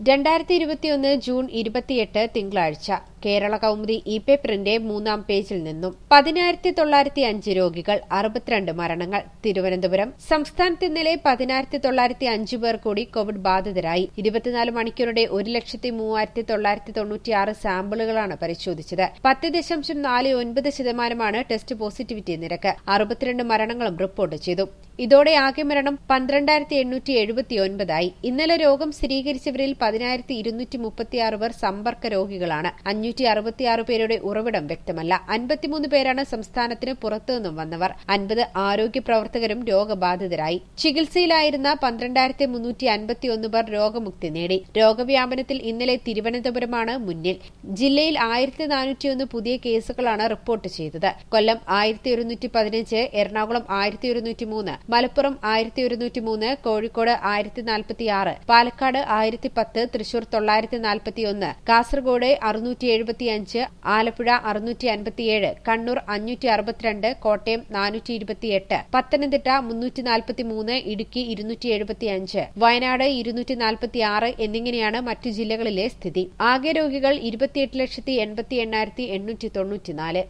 രണ്ടായിരത്തി ഇരുപത്തിയൊന്ന് ജൂൺ ഇരുപത്തിയെട്ട് തിങ്കളാഴ്ച കേരള കൗമുദി ഇ പേപ്പറിന്റെ മൂന്നാം പേജിൽ നിന്നും പതിനായിരത്തി തൊള്ളായിരത്തി അഞ്ച് രോഗികൾ അറുപത്തിരണ്ട് മരണങ്ങൾ തിരുവനന്തപുരം സംസ്ഥാനത്ത് ഇന്നലെ പതിനായിരത്തി തൊള്ളായിരത്തി അഞ്ച് പേർ കൂടി കോവിഡ് ബാധിതരായി ഇരുപത്തിനാല് മണിക്കൂറുടെ ഒരു ലക്ഷത്തി മൂവായിരത്തി തൊള്ളായിരത്തി തൊണ്ണൂറ്റിയാറ് സാമ്പിളുകളാണ് പരിശോധിച്ചത് പത്ത് ദശാംശം നാല് ഒൻപത് ശതമാനമാണ് ടെസ്റ്റ് പോസിറ്റിവിറ്റി നിരക്ക് അറുപത്തിരണ്ട് മരണങ്ങളും റിപ്പോർട്ട് ചെയ്തു ഇതോടെ ആകെ മരണം പന്ത്രണ്ടായിരത്തി എണ്ണൂറ്റി എഴുപത്തിയൊൻപതായി ഇന്നലെ രോഗം സ്ഥിരീകരിച്ചവരിൽ പതിനായിരത്തി ഇരുന്നൂറ്റി മുപ്പത്തിയാറ് പേർ സമ്പർക്ക രോഗികളാണ് അഞ്ഞൂറ്റി അറുപത്തിയാറ് പേരുടെ ഉറവിടം വ്യക്തമല്ല അൻപത്തിമൂന്ന് പേരാണ് സംസ്ഥാനത്തിന് പുറത്തുനിന്നും വന്നവർ അൻപത് ആരോഗ്യ പ്രവർത്തകരും രോഗബാധിതരായി ചികിത്സയിലായിരുന്ന പന്ത്രണ്ടായിരത്തി മുന്നൂറ്റി അൻപത്തിയൊന്ന് പേർ രോഗമുക്തി നേടി രോഗവ്യാപനത്തിൽ ഇന്നലെ തിരുവനന്തപുരമാണ് മുന്നിൽ ജില്ലയിൽ ആയിരത്തി നാനൂറ്റിയൊന്ന് പുതിയ കേസുകളാണ് റിപ്പോർട്ട് ചെയ്തത് കൊല്ലം ആയിരത്തി ഒരുന്നൂറ്റി പതിനഞ്ച് എറണാകുളം ആയിരത്തി ഒരുന്നൂറ്റി മൂന്ന് മലപ്പുറം ആയിരത്തി ഒരുന്നൂറ്റി മൂന്ന് കോഴിക്കോട് ആയിരത്തി നാൽപ്പത്തിയാറ് പാലക്കാട് ആയിരത്തി പത്ത് തൃശൂർ തൊള്ളായിരത്തി നാൽപ്പത്തിയൊന്ന് കാസർഗോഡ് അറുന്നൂറ്റി എഴുപത്തിയഞ്ച് ആലപ്പുഴ അറുന്നൂറ്റി അൻപത്തിയേഴ് കണ്ണൂർ അഞ്ഞൂറ്റി അറുപത്തിരണ്ട് കോട്ടയം നാനൂറ്റി ഇരുപത്തിയെട്ട് പത്തനംതിട്ട മുന്നൂറ്റി നാൽപ്പത്തിമൂന്ന് ഇടുക്കി ഇരുന്നൂറ്റി എഴുപത്തിയഞ്ച് വയനാട് ഇരുന്നൂറ്റി നാൽപ്പത്തിയാറ് എന്നിങ്ങനെയാണ് മറ്റു ജില്ലകളിലെ സ്ഥിതി ആകെ രോഗികൾ ഇരുപത്തിയെട്ട് ലക്ഷത്തി എൺപത്തി എണ്ണായിരത്തി എണ്ണൂറ്റി തൊണ്ണൂറ്റിനാല്